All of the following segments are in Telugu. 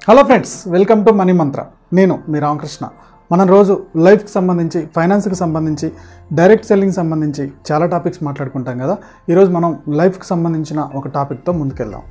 hello friends welcome to money Mantra నేను మీ రామకృష్ణ మనం రోజు లైఫ్కి సంబంధించి ఫైనాన్స్కి సంబంధించి డైరెక్ట్ సెల్లింగ్ సంబంధించి చాలా టాపిక్స్ మాట్లాడుకుంటాం కదా ఈరోజు మనం లైఫ్కి సంబంధించిన ఒక టాపిక్తో ముందుకెళ్దాం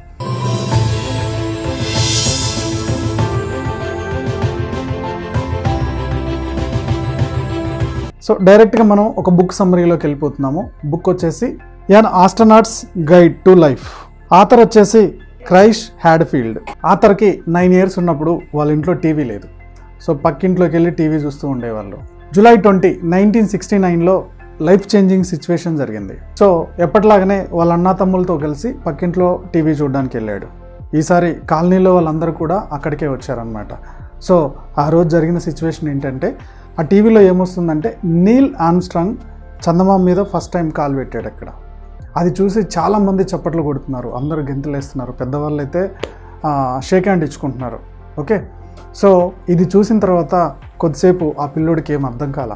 సో డైరెక్ట్గా మనం ఒక బుక్ సమ్మరీలోకి వెళ్ళిపోతున్నాము బుక్ వచ్చేసి an astronaut's guide to life author వచ్చేసి క్రైష్ హ్యాడ్ఫీల్డ్ ఆథర్కి నైన్ ఇయర్స్ ఉన్నప్పుడు వాళ్ళ ఇంట్లో టీవీ లేదు సో పక్కింట్లోకి వెళ్ళి టీవీ చూస్తూ ఉండేవాళ్ళు జూలై ట్వంటీ నైన్టీన్ సిక్స్టీ నైన్లో లైఫ్ చేంజింగ్ సిచ్యువేషన్ జరిగింది సో ఎప్పటిలాగానే వాళ్ళ అన్నా తమ్ములతో కలిసి పక్కింట్లో టీవీ చూడడానికి వెళ్ళాడు ఈసారి కాలనీలో వాళ్ళందరూ కూడా అక్కడికే వచ్చారనమాట సో ఆ రోజు జరిగిన సిచ్యువేషన్ ఏంటంటే ఆ టీవీలో ఏమొస్తుందంటే నీల్ ఆమ్స్ట్రాంగ్ చందమామ మీద ఫస్ట్ టైం కాల్ పెట్టాడు అక్కడ అది చూసి చాలామంది చప్పట్లు కొడుతున్నారు అందరూ గెంతులు వేస్తున్నారు పెద్దవాళ్ళు అయితే షేక్ హ్యాండ్ ఇచ్చుకుంటున్నారు ఓకే సో ఇది చూసిన తర్వాత కొద్దిసేపు ఆ పిల్లోడికి ఏం అర్థం కాల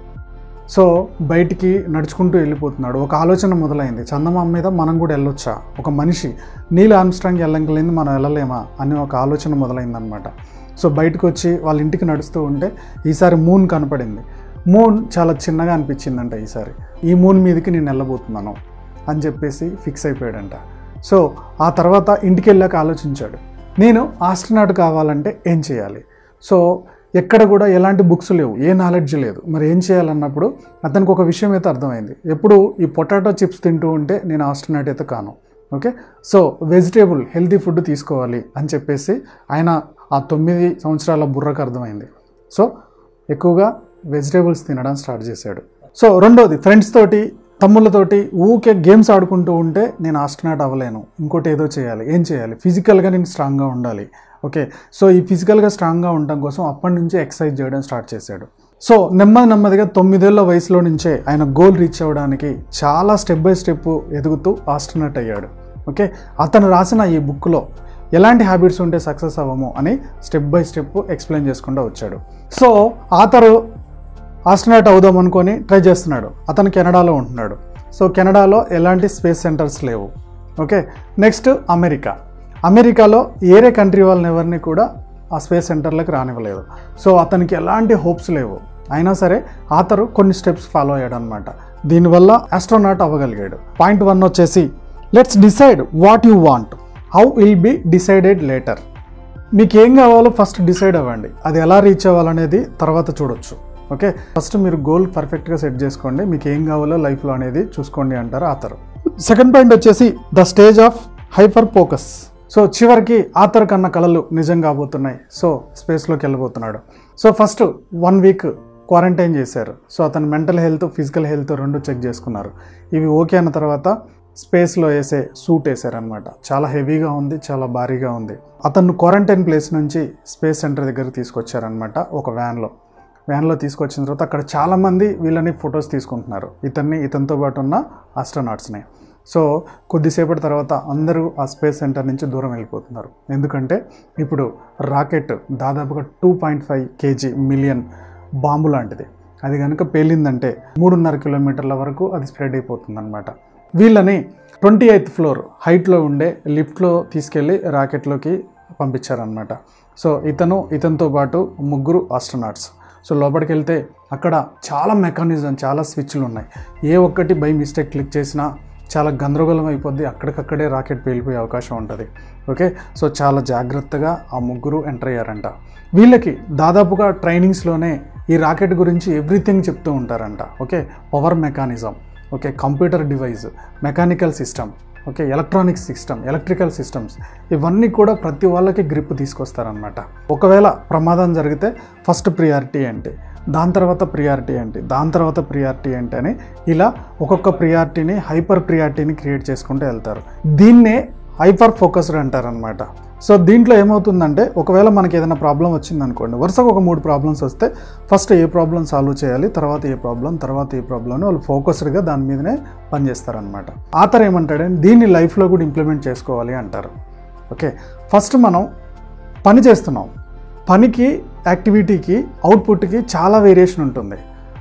సో బయటికి నడుచుకుంటూ వెళ్ళిపోతున్నాడు ఒక ఆలోచన మొదలైంది చందమామ మీద మనం కూడా వెళ్ళొచ్చా ఒక మనిషి నీల్ ఆమ్స్ట్రాంగ్ వెళ్ళగలింది మనం వెళ్ళలేమా అని ఒక ఆలోచన మొదలైందనమాట సో బయటకు వచ్చి వాళ్ళ ఇంటికి నడుస్తూ ఉంటే ఈసారి మూన్ కనపడింది మూన్ చాలా చిన్నగా అనిపించిందంట ఈసారి ఈ మూన్ మీదకి నేను వెళ్ళబోతున్నాను అని చెప్పేసి ఫిక్స్ అయిపోయాడంట సో ఆ తర్వాత ఇంటికి వెళ్ళాక ఆలోచించాడు నేను ఆస్ట్రనాట్ కావాలంటే ఏం చేయాలి సో ఎక్కడ కూడా ఎలాంటి బుక్స్ లేవు ఏ నాలెడ్జ్ లేదు మరి ఏం చేయాలన్నప్పుడు అతనికి ఒక విషయం అయితే అర్థమైంది ఎప్పుడు ఈ పొటాటో చిప్స్ తింటూ ఉంటే నేను ఆస్ట్రనాట్ అయితే కాను okay so vegetable healthy food తీసుకోవాలి అని చెప్పేసి ఆయన ఆ తొమ్మిది సంవత్సరాల బుర్రకు అర్థమైంది సో ఎక్కువగా వెజిటేబుల్స్ తినడం స్టార్ట్ చేశాడు సో రెండోది ఫ్రెండ్స్ తోటి తమ్ముళ్ళతోటి ఊకే గేమ్స్ ఆడుకుంటూ ఉంటే నేను ఆస్ట్రనాట్ అవ్వలేను ఇంకోటి ఏదో చేయాలి ఏం చేయాలి ఫిజికల్గా నేను స్ట్రాంగ్గా ఉండాలి ఓకే సో ఈ ఫిజికల్గా స్ట్రాంగ్గా ఉండడం కోసం అప్పటి నుంచే ఎక్సర్సైజ్ చేయడం స్టార్ట్ చేశాడు సో నెమ్మది నెమ్మదిగా తొమ్మిదేళ్ల వయసులో నుంచే ఆయన గోల్ రీచ్ అవ్వడానికి చాలా స్టెప్ బై స్టెప్ ఎదుగుతూ ఆస్ట్రనట్ అయ్యాడు ఓకే అతను రాసిన ఈ బుక్లో ఎలాంటి హ్యాబిట్స్ ఉంటే సక్సెస్ అవ్వము అని స్టెప్ బై స్టెప్ ఎక్స్ప్లెయిన్ చేసుకుంటూ వచ్చాడు సో ఆతరు ఆస్ట్రనాట్ అవుదాం అనుకొని ట్రై చేస్తున్నాడు అతను కెనడాలో ఉంటున్నాడు సో కెనడాలో ఎలాంటి స్పేస్ సెంటర్స్ లేవు ఓకే నెక్స్ట్ అమెరికా అమెరికాలో ఏరే కంట్రీ వాళ్ళని ఎవరిని కూడా ఆ స్పేస్ సెంటర్లకు రానివ్వలేదు సో అతనికి ఎలాంటి హోప్స్ లేవు అయినా సరే ఆతరు కొన్ని స్టెప్స్ ఫాలో అయ్యాడు అనమాట దీనివల్ల ఆస్ట్రోనాట్ అవ్వగలిగాడు పాయింట్ వన్ వచ్చేసి let's decide what you want how will be decided later మీకు ఏం కావాలో ఫస్ట్ డిసైడ్ అవ్వండి అది ఎలా రీచ్ అవ్వాలనేది తర్వాత చూడొచ్చు ఓకే ఫస్ట్ మీరు గోల్ పర్ఫెక్ట్గా సెట్ చేసుకోండి మీకు ఏం కావాలో లైఫ్లో అనేది చూసుకోండి అంటారు ఆతరు సెకండ్ పాయింట్ వచ్చేసి the stage of hyper focus so చివరికి ఆతర్ కన్న కళలు నిజం కాబోతున్నాయి సో స్పేస్లోకి వెళ్ళబోతున్నాడు so first one week quarantine చేశారు సో అతను మెంటల్ హెల్త్ ఫిజికల్ హెల్త్ రెండు చెక్ చేసుకున్నారు ఇవి ఓకే అన్న తర్వాత స్పేస్లో వేసే సూట్ వేసారనమాట చాలా హెవీగా ఉంది చాలా భారీగా ఉంది అతను క్వారంటైన్ ప్లేస్ నుంచి స్పేస్ సెంటర్ దగ్గరికి తీసుకొచ్చారనమాట ఒక వ్యాన్లో వ్యాన్లో తీసుకొచ్చిన తర్వాత అక్కడ చాలామంది వీళ్ళని ఫొటోస్ తీసుకుంటున్నారు ఇతన్ని ఇతనితో పాటు ఉన్న ఆస్ట్రోనాట్స్ని సో కొద్దిసేపటి తర్వాత అందరూ ఆ స్పేస్ సెంటర్ నుంచి దూరం వెళ్ళిపోతున్నారు ఎందుకంటే ఇప్పుడు రాకెట్ దాదాపుగా two point five KG million bomb లాంటిది అది కనుక పేలిందంటే మూడున్నర కిలోమీటర్ల వరకు అది స్ప్రెడ్ అయిపోతుంది అనమాట వీళ్ళని ట్వంటీ ఎయిత్ ఫ్లోర్ హైట్లో ఉండే లిఫ్ట్లో తీసుకెళ్ళి రాకెట్లోకి పంపించారనమాట సో ఇతను ఇతనితో పాటు ముగ్గురు ఆస్ట్రోనాట్స్ సో లోపలికి వెళ్తే అక్కడ చాలా మెకానిజం చాలా స్విచ్లు ఉన్నాయి ఏ ఒక్కటి బై మిస్టేక్ క్లిక్ చేసినా చాలా గందరగోళం అయిపోద్ది అక్కడికక్కడే రాకెట్ పేలిపోయే అవకాశం ఉంటుంది ఓకే సో చాలా జాగ్రత్తగా ఆ ముగ్గురు ఎంటర్ అయ్యారంట వీళ్ళకి దాదాపుగా ట్రైనింగ్స్లోనే ఈ రాకెట్ గురించి ఎవ్రీథింగ్ చెప్తూ ఉంటారంట okay power mechanism okay computer device mechanical system okay electronic system electrical systems ఇవన్నీ కూడా ప్రతి వాళ్ళకి గ్రిప్ తీసుకొస్తారనమాట ఒకవేళ ప్రమాదం జరిగితే ఫస్ట్ ప్రియారిటీ ఏంటి దాని తర్వాత ప్రియారిటీ ఏంటి దాని తర్వాత ప్రియారిటీ ఏంటి అని ఇలా ఒక్కొక్క ప్రియారిటీని హైపర్ ప్రియారిటీని క్రియేట్ చేసుకుంటూ వెళ్తారు దీన్నే హైపర్ ఫోకస్డ్ అంటారనమాట సో దీంట్లో ఏమవుతుందంటే ఒకవేళ మనకి ఏదైనా ప్రాబ్లం వచ్చిందనుకోండి వరుసగా ఒక మూడు ప్రాబ్లమ్స్ వస్తే ఫస్ట్ ఏ ప్రాబ్లం సాల్వ్ చేయాలి తర్వాత ఏ ప్రాబ్లం తర్వాత ఏ ప్రాబ్లం అని వాళ్ళు ఫోకస్డ్గా దాని మీదనే పనిచేస్తారనమాట ఆతర్ ఏమంటాడంటే దీన్ని లైఫ్లో కూడా ఇంప్లిమెంట్ చేసుకోవాలి అంటారు ఓకే ఫస్ట్ మనం పని చేస్తున్నాం పనికి యాక్టివిటీకి అవుట్పుట్కి చాలా వేరియేషన్ ఉంటుంది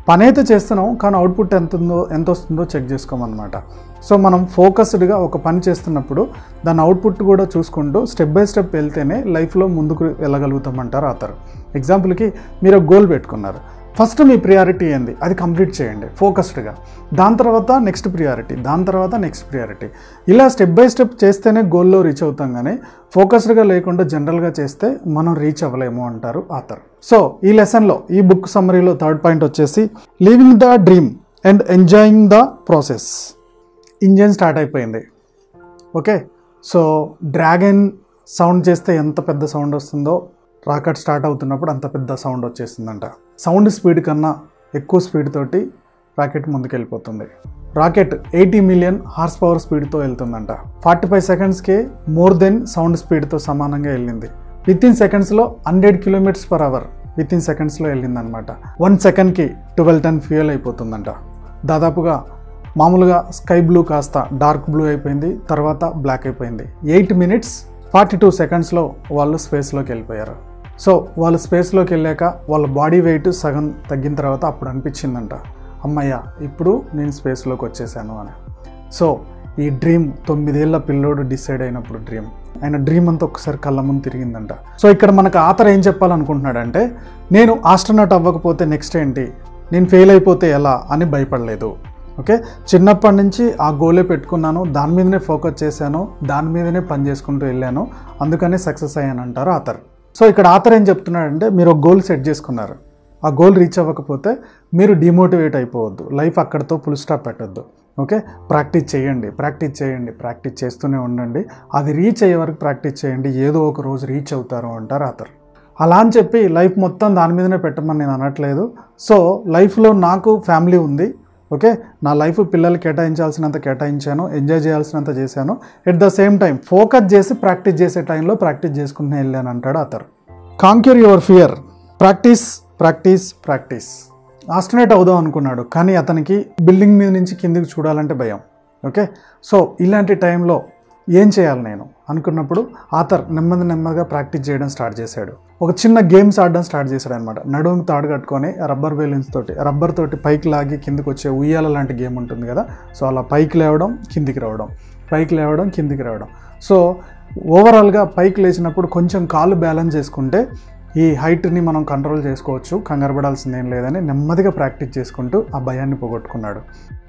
పని అయితే చేస్తున్నాం కానీ అవుట్పుట్ ఎంత ఉందో ఎంత వస్తుందో చెక్ చేసుకోమన్నమాట సో మనం ఫోకస్డ్గా ఒక పని చేస్తున్నప్పుడు దాని అవుట్పుట్ కూడా చూసుకుంటూ స్టెప్ బై స్టెప్ వెళ్తేనే లైఫ్లో ముందుకు వెళ్ళగలుగుతామంటారు అతరు ఎగ్జాంపుల్కి మీరు ఒక గోల్ పెట్టుకున్నారు ఫస్ట్ మీ ప్రియారిటీ ఏంది అది కంప్లీట్ చేయండి ఫోకస్డ్గా దాని తర్వాత నెక్స్ట్ ప్రియారిటీ దాని తర్వాత నెక్స్ట్ ప్రియారిటీ ఇలా స్టెప్ బై స్టెప్ చేస్తేనే గోల్లో రీచ్ అవుతాం కానీ ఫోకస్డ్గా లేకుండా జనరల్గా చేస్తే మనం రీచ్ అవ్వలేము అంటారు ఆథర్ సో ఈ లెసన్లో ఈ బుక్ సమ్మరీలో థర్డ్ పాయింట్ వచ్చేసి living the dream and enjoying the process engine start అయిపోయింది ఓకే సో డ్రాగన్ సౌండ్ చేస్తే ఎంత పెద్ద సౌండ్ వస్తుందో రాకెట్ స్టార్ట్ అవుతున్నప్పుడు అంత పెద్ద సౌండ్ వచ్చేస్తుందంట సౌండ్ స్పీడ్ కన్నా ఎక్కువ స్పీడ్ తోటి రాకెట్ ముందుకెళ్ళిపోతుంది rocket eighty million horsepower స్పీడ్తో వెళ్తుందంట ఫార్టీ ఫైవ్ సెకండ్స్కే మోర్ దెన్ సౌండ్ స్పీడ్తో సమానంగా వెళ్ళింది విత్ ఇన్ సెకండ్స్లో hundred kilometres per hour within సెకండ్స్లో వెళ్ళిందనమాట వన్ సెకండ్కి ట్వెల్వ్ టన్ ఫ్యూయల్ అయిపోతుందంట దాదాపుగా మామూలుగా స్కై బ్లూ కాస్త డార్క్ బ్లూ అయిపోయింది తర్వాత బ్లాక్ అయిపోయింది ఎయిట్ మినిట్స్ ఫార్టీ టూ సెకండ్స్లో వాళ్ళు స్పేస్లోకి వెళ్ళిపోయారు సో వాళ్ళు స్పేస్లోకి వెళ్ళాక వాళ్ళ బాడీ వెయిట్ సగం తగ్గిన తర్వాత అప్పుడు అనిపించిందంట అమ్మయ్య ఇప్పుడు నేను స్పేస్లోకి వచ్చేసాను అని సో ఈ డ్రీమ్ తొమ్మిదేళ్ల పిల్లోడు డిసైడ్ అయినప్పుడు డ్రీమ్ ఆయన డ్రీమ్ అంతా ఒకసారి కళ్ళ ముందు తిరిగిందంట సో ఇక్కడ మనకు ఆతర్ ఏం చెప్పాలనుకుంటున్నాడంటే నేను ఆస్ట్రనాట్ అవ్వకపోతే నెక్స్ట్ ఏంటి నేను ఫెయిల్ అయిపోతే ఎలా అని భయపడలేదు ఓకే చిన్నప్పటి నుంచి ఆ గోలే పెట్టుకున్నాను దాని మీదనే ఫోకస్ చేశాను దాని మీదనే పని చేసుకుంటూ వెళ్ళాను అందుకనే సక్సెస్ అయ్యాను అంటారు ఆతర్ సో ఇక్కడ ఆతర్ ఏం చెప్తున్నాడంటే మీరు ఒక గోల్ సెట్ చేసుకున్నారు ఆ గోల్ రీచ్ అవ్వకపోతే మీరు డిమోటివేట్ అయిపోవద్దు లైఫ్ అక్కడితో ఫుల్ స్టాప్ పెట్టద్దు ఓకే ప్రాక్టీస్ చేయండి ప్రాక్టీస్ చేయండి ప్రాక్టీస్ చేస్తూనే ఉండండి అది రీచ్ అయ్యే వరకు ప్రాక్టీస్ చేయండి ఏదో ఒక రోజు రీచ్ అవుతారు అంటారు ఆతర్ అలా అని చెప్పి లైఫ్ మొత్తం దాని మీదనే పెట్టమని నేను అనట్లేదు సో లైఫ్లో నాకు ఫ్యామిలీ ఉంది ఓకే నా లైఫ్ పిల్లలు కేటాయించాల్సినంత కేటాయించాను ఎంజాయ్ చేయాల్సినంత చేశాను at the same time focus చేసి ప్రాక్టీస్ చేసే టైంలో ప్రాక్టీస్ చేసుకుంటూ వెళ్ళాను అంటాడు అతను conquer your fear practice practice practice astronaut అవుదాం అనుకున్నాడు కానీ అతనికి బిల్డింగ్ మీద నుంచి కిందికి చూడాలంటే భయం ఓకే సో ఇలాంటి టైంలో ఏం చేయాలి నేను అనుకున్నప్పుడు ఆతర్ నెమ్మది నెమ్మదిగా ప్రాక్టీస్ చేయడం స్టార్ట్ చేశాడు ఒక చిన్న గేమ్స్ ఆడడం స్టార్ట్ చేశాడు అనమాట నడుము తాడు కట్టుకొని రబ్బర్ బెలూన్స్ తోటి రబ్బర్ తోటి పైకి లాగి కిందికి వచ్చే ఉయ్యాల లాంటి గేమ్ ఉంటుంది కదా సో అలా పైకి లేవడం కిందికి రావడం పైకి లేవడం కిందికి రావడం సో ఓవరాల్గా పైకి లేచినప్పుడు కొంచెం కాళ్ళు బ్యాలెన్స్ చేసుకుంటే ఈ హైట్ని మనం కంట్రోల్ చేసుకోవచ్చు కంగారు పడాల్సింది ఏం లేదని నెమ్మదిగా ప్రాక్టీస్ చేసుకుంటూ ఆ భయాన్ని పోగొట్టుకున్నాడు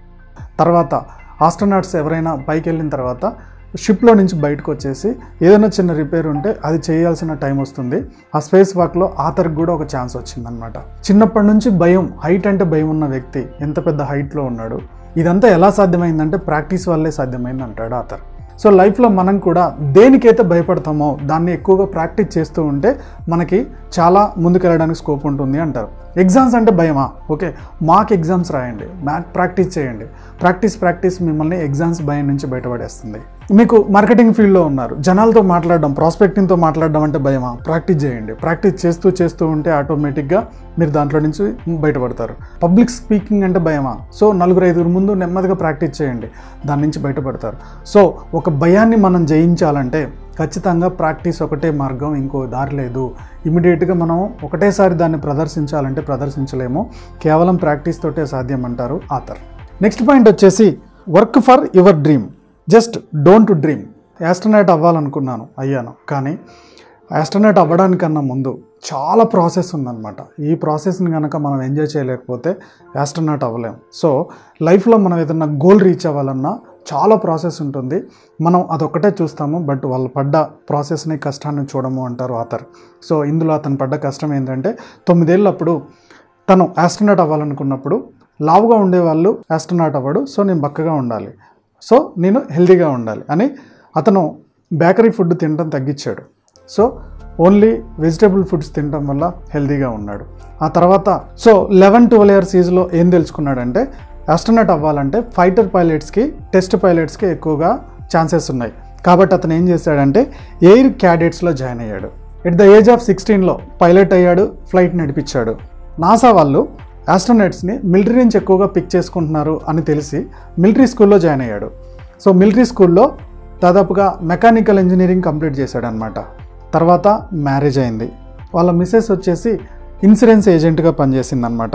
తర్వాత ఆస్ట్రోనాట్స్ ఎవరైనా పైకి వెళ్ళిన తర్వాత షిప్లో నుంచి బయటకు వచ్చేసి ఏదైనా చిన్న రిపేర్ ఉంటే అది చేయాల్సిన టైం వస్తుంది ఆ స్పేస్ వాక్లో ఆతర్కి కూడా ఒక ఛాన్స్ వచ్చిందనమాట చిన్నప్పటి నుంచి భయం హైట్ అంటే భయం ఉన్న వ్యక్తి ఎంత పెద్ద హైట్లో ఉన్నాడు ఇదంతా ఎలా సాధ్యమైందంటే ప్రాక్టీస్ వల్లే సాధ్యమైంది అంటాడు ఆతర్ సో లైఫ్లో మనం కూడా దేనికైతే భయపడతామో దాన్ని ఎక్కువగా ప్రాక్టీస్ చేస్తూ ఉంటే మనకి చాలా ముందుకెళ్ళడానికి స్కోప్ ఉంటుంది అంటారు ఎగ్జామ్స్ అంటే భయమా ఓకే మాక్ ఎగ్జామ్స్ రాయండి మ్యాథ్ ప్రాక్టీస్ చేయండి ప్రాక్టీస్ ప్రాక్టీస్ మిమ్మల్ని ఎగ్జామ్స్ భయం నుంచి బయటపడేస్తుంది మీకు మార్కెటింగ్ ఫీల్డ్లో ఉన్నారు జనాలతో మాట్లాడడం ప్రాస్పెక్టింగ్తో మాట్లాడడం అంటే భయమా ప్రాక్టీస్ చేయండి ప్రాక్టీస్ చేస్తూ చేస్తూ ఉంటే ఆటోమేటిక్గా మీరు దాంట్లో నుంచి బయటపడతారు పబ్లిక్ స్పీకింగ్ అంటే భయమా సో నలుగురు ఐదుగురు ముందు నెమ్మదిగా ప్రాక్టీస్ చేయండి దాని నుంచి బయటపడతారు సో ఒక భయాన్ని మనం జయించాలంటే ఖచ్చితంగా ప్రాక్టీస్ ఒకటే మార్గం ఇంకో దారి లేదు ఇమీడియట్గా మనం ఒకటేసారి దాన్ని ప్రదర్శించాలంటే ప్రదర్శించలేము కేవలం ప్రాక్టీస్ తోటే సాధ్యం అంటారు ఆథర్ నెక్స్ట్ పాయింట్ వచ్చేసి work for your dream just don't dream astronaut అవ్వాలనుకున్నాను అయ్యాను కానీ యాస్ట్రనైట్ అవ్వడానికన్నా ముందు చాలా ప్రాసెస్ ఉందన్నమాట ఈ ప్రాసెస్ని కనుక మనం ఎంజాయ్ చేయలేకపోతే యాస్ట్రనాట్ అవ్వలేం సో లైఫ్లో మనం ఏదైనా గోల్ రీచ్ అవ్వాలన్నా చాలా ప్రాసెస్ ఉంటుంది మనం అదొక్కటే చూస్తాము బట్ వాళ్ళు పడ్డ ప్రాసెస్ని కష్టాన్ని చూడము అంటారు ఆథర్ సో ఇందులో అతను పడ్డ కష్టం ఏంటంటే తొమ్మిదేళ్ళప్పుడు తను యాస్ట్రనాట్ అవ్వాలనుకున్నప్పుడు లావుగా ఉండేవాళ్ళు యాస్ట్రనాట్ అవ్వడు సో నేను బక్కగా ఉండాలి సో నేను హెల్తీగా ఉండాలి అని అతను బేకరీ ఫుడ్ తినడం తగ్గించాడు సో ఓన్లీ వెజిటేబుల్ ఫుడ్స్ తినడం వల్ల హెల్తీగా ఉన్నాడు ఆ తర్వాత సో లెవెన్ ట్వెల్వ్ ఇయర్స్ ఏజ్లో ఏం తెలుసుకున్నాడంటే ఆస్ట్రనట్ అవ్వాలంటే ఫైటర్ పైలట్స్కి టెస్ట్ పైలట్స్కి ఎక్కువగా ఛాన్సెస్ ఉన్నాయి కాబట్టి అతను ఏం చేశాడంటే ఎయిర్ క్యాడెట్స్లో జాయిన్ అయ్యాడు ఎట్ ద ఏజ్ ఆఫ్ సిక్స్టీన్లో పైలట్ అయ్యాడు ఫ్లైట్ నడిపించాడు నాసా వాళ్ళు ఆస్ట్రోనట్స్ని మిలిటరీ నుంచి ఎక్కువగా పిక్ చేసుకుంటున్నారు అని తెలిసి మిలిటరీ స్కూల్లో జాయిన్ అయ్యాడు సో మిలిటరీ స్కూల్లో దాదాపుగా మెకానికల్ ఇంజనీరింగ్ కంప్లీట్ చేశాడు అనమాట తర్వాత మ్యారేజ్ అయింది వాళ్ళ మిస్సెస్ వచ్చేసి ఇన్సూరెన్స్ ఏజెంట్గా పనిచేసింది అనమాట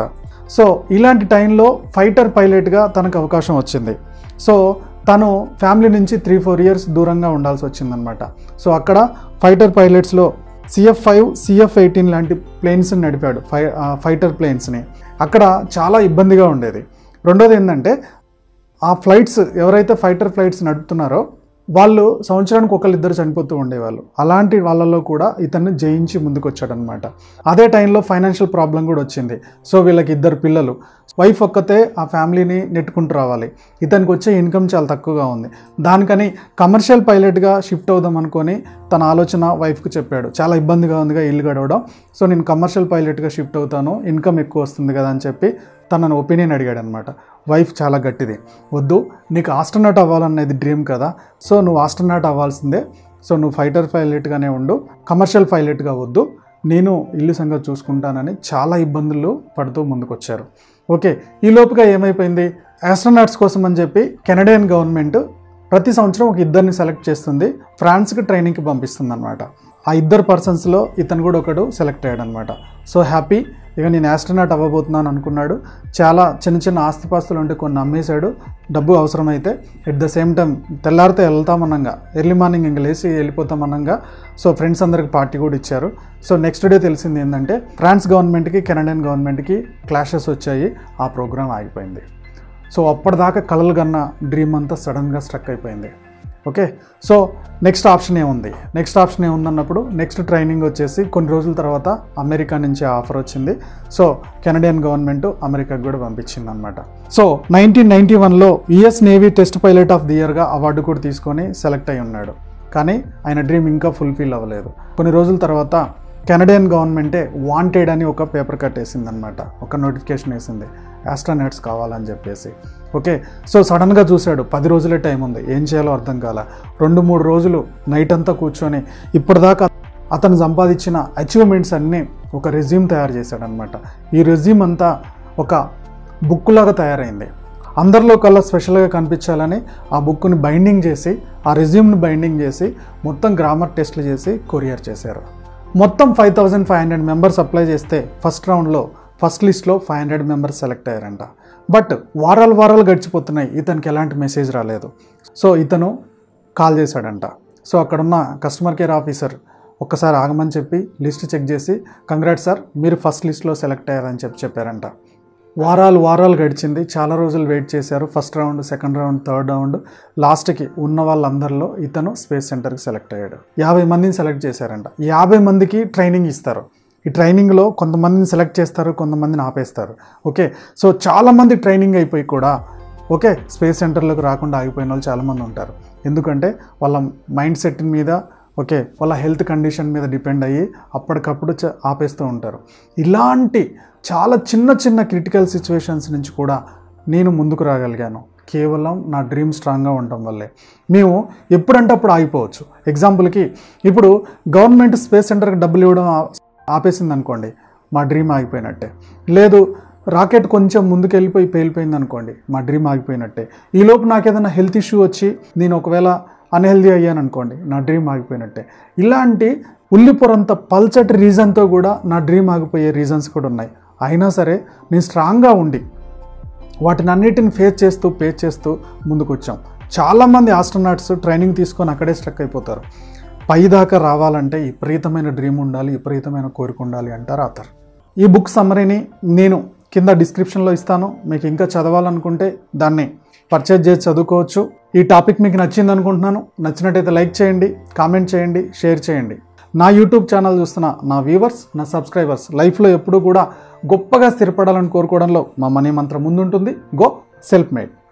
సో ఇలాంటి టైంలో ఫైటర్ పైలట్గా తనకు అవకాశం వచ్చింది సో తను ఫ్యామిలీ నుంచి త్రీ ఫోర్ ఇయర్స్ దూరంగా ఉండాల్సి వచ్చిందనమాట సో అక్కడ ఫైటర్ పైలట్స్లో సిఎఫ్ ఫైవ్ సిఎఫ్ ఎయిటీన్ లాంటి ప్లేన్స్ని నడిపాడు ఫై ఆ, ఫైటర్ ప్లేన్స్ని అక్కడ చాలా ఇబ్బందిగా ఉండేది రెండోది ఏంటంటే ఆ ఫ్లైట్స్ ఎవరైతే ఫైటర్ ఫ్లైట్స్ నడుపుతున్నారో వాళ్ళు సంవత్సరానికి ఒకళ్ళిద్దరు చనిపోతూ ఉండేవాళ్ళు అలాంటి వాళ్ళలో కూడా ఇతన్ని జయించి ముందుకు వచ్చాడనమాట అదే టైంలో ఫైనాన్షియల్ ప్రాబ్లం కూడా వచ్చింది సో వీళ్ళకి ఇద్దరు పిల్లలు వైఫ్ ఒక్కతే ఆ ఫ్యామిలీని నెట్టుకుంటూ రావాలి ఇతనికి వచ్చే ఇన్కమ్ చాలా తక్కువగా ఉంది దానికని కమర్షియల్ పైలట్గా షిఫ్ట్ అవుదాం అనుకొని తన ఆలోచన వైఫ్కి చెప్పాడు చాలా ఇబ్బందిగా ఉందిగా ఇల్లు గడవడం సో నేను కమర్షియల్ పైలట్గా షిఫ్ట్ అవుతాను ఇన్కమ్ ఎక్కువ వస్తుంది కదా అని చెప్పి తనను ఒపీనియన్ అడిగాడు అనమాట వైఫ్ చాలా గట్టిది వద్దు నీకు ఆస్ట్రనాట్ అవ్వాలనేది డ్రీమ్ కదా సో నువ్వు ఆస్ట్రనాట్ అవ్వాల్సిందే సో నువ్వు ఫైటర్ పైలట్గానే ఉండు కమర్షియల్ పైలట్గా వద్దు నేను ఇల్లు సంగతి చూసుకుంటానని చాలా ఇబ్బందులు పడుతూ ముందుకొచ్చారు ఓకే ఈ లోపుగా ఏమైపోయింది ఆస్ట్రనాట్స్ కోసం అని చెప్పి కెనడియన్ గవర్నమెంట్ ప్రతి సంవత్సరం ఒక ఇద్దరిని సెలెక్ట్ చేస్తుంది ఫ్రాన్స్కి ట్రైనింగ్కి పంపిస్తుంది అనమాట ఆ ఇద్దరు పర్సన్స్లో ఇతను కూడా ఒకడు సెలెక్ట్ అయ్యాడు అనమాట సో హ్యాపీ ఇక నేను ఆస్ట్రనాట్ అవ్వబోతున్నాను అనుకున్నాడు చాలా చిన్న చిన్న ఆస్తిపాస్తులు ఉంటే కొన్ని అమ్మేశాడు డబ్బు అవసరమైతే ఎట్ ద సేమ్ టైం తెల్లారితే వెళ్తామనంగా ఎర్లీ మార్నింగ్ ఇంక లేచి వెళ్ళిపోతామనంగా సో ఫ్రెండ్స్ అందరికి పార్టీ కూడా ఇచ్చారు సో నెక్స్ట్ డే తెలిసింది ఏంటంటే ఫ్రాన్స్ గవర్నమెంట్కి కెనడియన్ గవర్నమెంట్కి క్లాషెస్ వచ్చాయి ఆ ప్రోగ్రామ్ ఆగిపోయింది సో అప్పటిదాకా కలలు కన్న డ్రీమ్ అంతా సడన్గా స్ట్రక్ అయిపోయింది ఓకే సో నెక్స్ట్ ఆప్షన్ ఏముంది నెక్స్ట్ ఆప్షన్ ఏముందన్నప్పుడు నెక్స్ట్ ట్రైనింగ్ వచ్చేసి కొన్ని రోజుల తర్వాత అమెరికా నుంచి ఆఫర్ వచ్చింది సో కెనడియన్ గవర్నమెంట్ అమెరికాకి కూడా పంపించింది అనమాట సో నైన్టీన్ నైన్టీ వన్లో US navy test pilot of the ఇయర్గా అవార్డు కూడా తీసుకొని సెలెక్ట్ అయి ఉన్నాడు కానీ ఆయన డ్రీమ్ ఇంకా ఫుల్ఫిల్ అవ్వలేదు కొన్ని రోజుల తర్వాత కెనడియన్ గవర్నమెంటే వాంటెడ్ అని ఒక పేపర్ కట్ వేసింది అనమాట ఒక నోటిఫికేషన్ వేసింది ఆస్ట్రానట్స్ కావాలని చెప్పేసి ఓకే సో సడన్గా చూశాడు పది రోజులే టైం ఉంది ఏం చేయాలో అర్థం కాల రెండు మూడు రోజులు నైట్ అంతా కూర్చొని ఇప్పటిదాకా అతను సంపాదించిన అచీవ్మెంట్స్ అన్నీ ఒక రెజ్యూమ్ తయారు చేశాడనమాట ఈ రెజ్యూమ్ అంతా ఒక బుక్ లాగా తయారైంది అందరిలో కల్లా స్పెషల్గా కనిపించాలని ఆ బుక్ని బైండింగ్ చేసి ఆ రెజ్యూమ్ని బైండింగ్ చేసి మొత్తం గ్రామర్ టెస్ట్లు చేసి కొరియర్ చేశారు మొత్తం five thousand five hundred members apply చేస్తే ఫస్ట్ రౌండ్లో ఫస్ట్ లిస్ట్లో ఫైవ్ హండ్రెడ్ మెంబర్స్ సెలెక్ట్ అయ్యారంట బట్ వారాలు వారాలు గడిచిపోతున్నాయి ఇతనికి ఎలాంటి మెసేజ్ రాలేదు సో ఇతను కాల్ చేశాడంట సో అక్కడున్న కస్టమర్ కేర్ ఆఫీసర్ ఒక్కసారి ఆగమని చెప్పి లిస్ట్ చెక్ చేసి కంగ్రాట్స్ సార్ మీరు ఫస్ట్ లిస్ట్లో సెలెక్ట్ అయ్యారని చెప్పి చెప్పారంట వారాలు వారాలు గడిచింది చాలా రోజులు వెయిట్ చేశారు first round second round third round లాస్ట్కి ఉన్న వాళ్ళందరిలో ఇతను స్పేస్ సెంటర్కి సెలెక్ట్ అయ్యాడు యాభై మందిని సెలెక్ట్ చేశారంట యాభై మందికి ట్రైనింగ్ ఇస్తారు ఈ ట్రైనింగ్లో కొంతమందిని సెలెక్ట్ చేస్తారు కొంతమందిని ఆపేస్తారు ఓకే సో చాలామంది ట్రైనింగ్ అయిపోయి కూడా ఓకే స్పేస్ సెంటర్లోకి రాకుండా ఆగిపోయిన వాళ్ళు చాలామంది ఉంటారు ఎందుకంటే వాళ్ళ మైండ్ సెట్ మీద ఓకే వాళ్ళ హెల్త్ కండిషన్ మీద డిపెండ్ అయ్యి అప్పటికప్పుడు చ- ఆపేస్తూ ఉంటారు ఇలాంటి చాలా చిన్న చిన్న క్రిటికల్ సిచ్యువేషన్స్ నుంచి కూడా నేను ముందుకు రాగలిగాను కేవలం నా డ్రీమ్ స్ట్రాంగ్గా ఉండటం వల్లే మేము ఎప్పుడంటే అప్పుడు ఆగిపోవచ్చు ఎగ్జాంపుల్కి ఇప్పుడు గవర్నమెంట్ స్పేస్ సెంటర్కి డబ్బులు ఇవ్వడం ఆ- ఆపేసింది అనుకోండి మా డ్రీమ్ ఆగిపోయినట్టే లేదు రాకెట్ కొంచెం ముందుకెళ్ళిపోయి పేలిపోయింది అనుకోండి మా డ్రీమ్ ఆగిపోయినట్టే ఈలోపు నాకు ఏదైనా హెల్త్ ఇష్యూ వచ్చి నేను ఒకవేళ అన్హెల్దీ అయ్యాను అనుకోండి నా డ్రీమ్ ఆగిపోయినట్టే ఇలాంటి ఉల్లిపొరంత పల్చటి రీజన్తో కూడా నా డ్రీమ్ ఆగిపోయే రీజన్స్ కూడా ఉన్నాయి అయినా సరే నేను స్ట్రాంగ్గా ఉండి వాటిని అన్నిటిని ఫేస్ చేస్తూ ఫేస్ చేస్తూ ముందుకు వచ్చాం చాలామంది ఆస్ట్రోనాట్స్ ట్రైనింగ్ తీసుకొని అక్కడే స్ట్రక్ అయిపోతారు పైదాకా రావాలంటే విపరీతమైన డ్రీమ్ ఉండాలి విపరీతమైన కోరిక ఉండాలి అంటారు ఆథర్ ఈ బుక్ సమ్మరీని నేను కింద డిస్క్రిప్షన్లో ఇస్తాను మీకు ఇంకా చదవాలనుకుంటే దాన్ని పర్చేజ్ చేసి చదువుకోవచ్చు ఈ టాపిక్ మీకు నచ్చింది అనుకుంటున్నాను నచ్చినట్టయితే లైక్ చేయండి కామెంట్ చేయండి షేర్ చేయండి నా యూట్యూబ్ ఛానల్ చూస్తున్న నా వ్యూవర్స్ నా సబ్స్క్రైబర్స్ లైఫ్లో ఎప్పుడూ కూడా గొప్పగా స్థిరపడాలని కోరుకోవడంలో మా మనీ మంత్రం ముందుంటుంది గో సెల్ఫ్ మేడ్